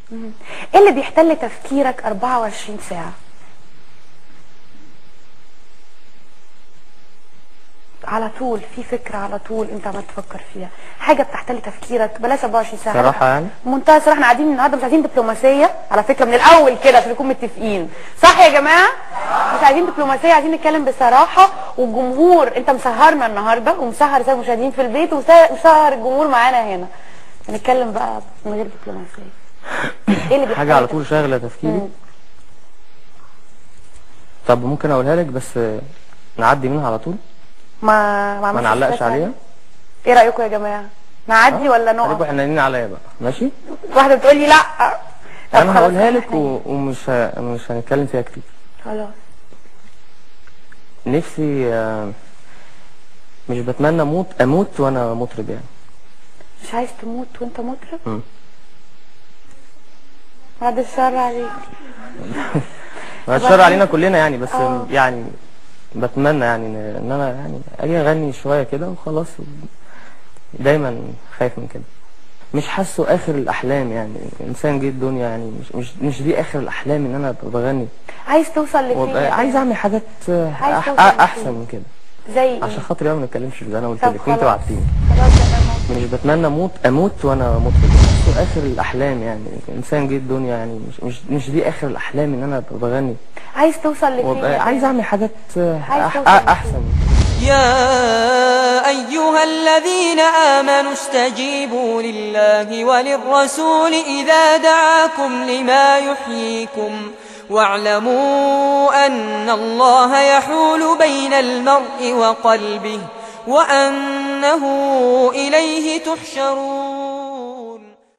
ايه اللي بيحتل تفكيرك 24 ساعة على طول في فكرة على طول انت عمال تفكر فيها حاجة بتحتل تفكيرك بلاش 24 ساعة صراحة يعني منتهى الصراحة احنا قاعدين النهارده مش عايزين دبلوماسية على فكرة من الأول كده عشان نكون متفقين صح يا جماعة؟ مش عايزين دبلوماسية عايزين نتكلم بصراحة والجمهور انت مسهرنا النهارده ومسهر الساده المشاهدين في البيت ومسهر الجمهور معانا هنا هنتكلم بقى من غير دبلوماسية ايه اللي بيحتل حاجة على طول شاغلة تفكيري مم. طب ممكن اقولها لك بس نعدي منها على طول ما ما, ما عملتش نعلقش stress عليها ايه رأيكم يا جماعة؟ نعدي ولا خليكوا نقف؟ حنانين عليا بقى ماشي واحدة بتقول لي لا طب انا خلاص هقولها لك احنا و... ومش ه... مش هنتكلم فيها كتير خلاص نفسي آه، مش بتمنى اموت اموت وانا مطرب يعني مش عايز تموت وانت مطرب؟ مم. بعد الشر عليك ما الشر علينا كلنا يعني بس آه. يعني بتمنى يعني ان إن انا يعني اجي اغني شويه كده وخلاص دايما خايف من كده مش حاسه اخر الاحلام يعني انسان جه الدنيا يعني مش مش مش دي اخر الاحلام ان انا ابقى بغني عايز توصل لفين؟ وابقى يا عايز جماعة؟ اعمل حاجات آه، عايز أح- توصل لفين؟ احسن من كده زي ايه؟ عشان خاطر يوم ما نتكلمش زي انا قلت طب لك وانت خلاص. وعدتيني خلاص يا جماعة مش بتمنى اموت اموت وانا مطرب حاسه اخر الاحلام يعني انسان جه الدنيا يعني مش مش مش دي اخر الاحلام ان انا ابقى بغني عايز توصل لفين؟ وابقى يا عايز جماعة؟ اعمل حاجات آه، عايز أح- توصل لفين؟ احسن من كده يا أيها الذين آمنوا استجيبوا لله وللرسول إذا دعاكم لما يحييكم واعلموا أن الله يحول بين المرء وقلبه وأنه إليه تحشرون